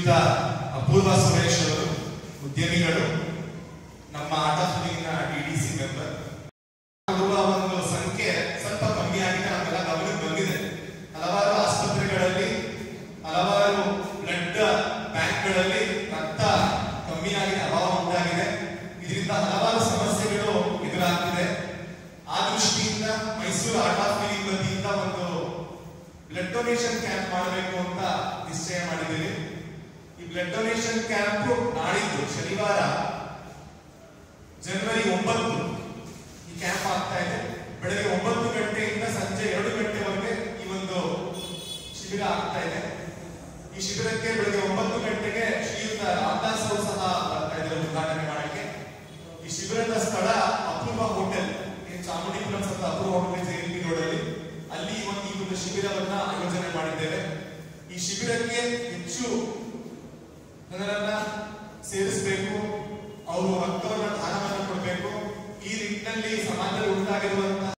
ಶ್ರೀಯುತ ಅಪೂರ್ವ ಸುರೇಶ್ ಅವರು ಉದ್ಯಮಿಗಳು ನಮ್ಮ ಆಟ ಫಿಲಿಂನ ಡಿಡಿಸಿ ಮೆಂಬರ್ ಬರುವ ಒಂದು ಸಂಖ್ಯೆ ಸ್ವಲ್ಪ ಕಮ್ಮಿ ಆಗಿದೆ ನಮ್ಮೆಲ್ಲ ಗಮನಕ್ಕೆ ಬಂದಿದೆ ಹಲವಾರು ಆಸ್ಪತ್ರೆಗಳಲ್ಲಿ ಹಲವಾರು ಬ್ಲಡ್ ಬ್ಯಾಂಕ್ಗಳಲ್ಲಿ ರಕ್ತ ಕಮ್ಮಿ ಆಗಿದೆ ಅಭಾವ ಉಂಟಾಗಿದೆ ಇದರಿಂದ ಹಲವಾರು ಸಮಸ್ಯೆಗಳು ಎದುರಾಗ್ತಿದೆ ಆ ದೃಷ್ಟಿಯಿಂದ ಮೈಸೂರು ಆರ್ಟ್ ಆಫ್ ಲಿವಿಂಗ್ ವತಿಯಿಂದ ಒಂದು ಬ್ಲಡ್ ಡೊನೇಷನ್ ಕ್ಯಾಂಪ್ ಮಾಡಬೇಕು ಅಂತ ನಿಶ್ಚಯ ಮಾಡಿದ್ದೀವಿ ಈ ಬ್ಲಡ್ ಡೊನೇಷನ್ ಕ್ಯಾಂಪ್ ನಾಳಿದ್ದು ಶನಿವಾರ ಜನವರಿ ಒಂಬತ್ತು ಈ ಕ್ಯಾಂಪ್ ಆಗ್ತಾ ಇದೆ ಬೆಳಗ್ಗೆ ಒಂಬತ್ತು ಗಂಟೆಯಿಂದ ಸಂಜೆ ಎರಡು ಗಂಟೆವರೆಗೆ ಈ ಒಂದು ಶಿಬಿರ ಆಗ್ತಾ ಇದೆ ಈ ಶಿಬಿರಕ್ಕೆ ಬೆಳಗ್ಗೆ ಒಂಬತ್ತು ಗಂಟೆಗೆ ಶ್ರೀಯುತ ರಾಮದಾಸ್ ಅವರು ಸಹ ಬರ್ತಾ ಇದ್ದಾರೆ ಉದ್ಘಾಟನೆ ಮಾಡಕ್ಕೆ ಈ ಶಿಬಿರದ ಸ್ಥಳ ಅಪೂರ್ವ ಹೋಟೆಲ್ ಏನ್ ಚಾಮುಂಡಿಪುರಂ ಸತ್ತ ಅಪೂರ್ವ ಹೋಟೆಲ್ ಜೆಎಲ್ಪಿ ರೋಡಲ್ಲಿ ಅಲ್ಲಿ ಈ ಒಂದು ಈ ಒಂದು ಶಿಬಿರವನ್ನ ಆಯೋಜನೆ ಮಾಡಿದ್ದೇವೆ ಈ ಶಿಬಿರಕ್ಕೆ ಹೆಚ್ಚು ಜನರನ್ನ ಸೇರಿಸಬೇಕು ಅವರು ರಕ್ತವನ್ನ ದಾನವನ್ನ ಕೊಡಬೇಕು ಈ ನಿಟ್ಟಿನಲ್ಲಿ ಸಮಾಜದಲ್ಲಿ ಉಂಟಾಗಿರುವಂತಹ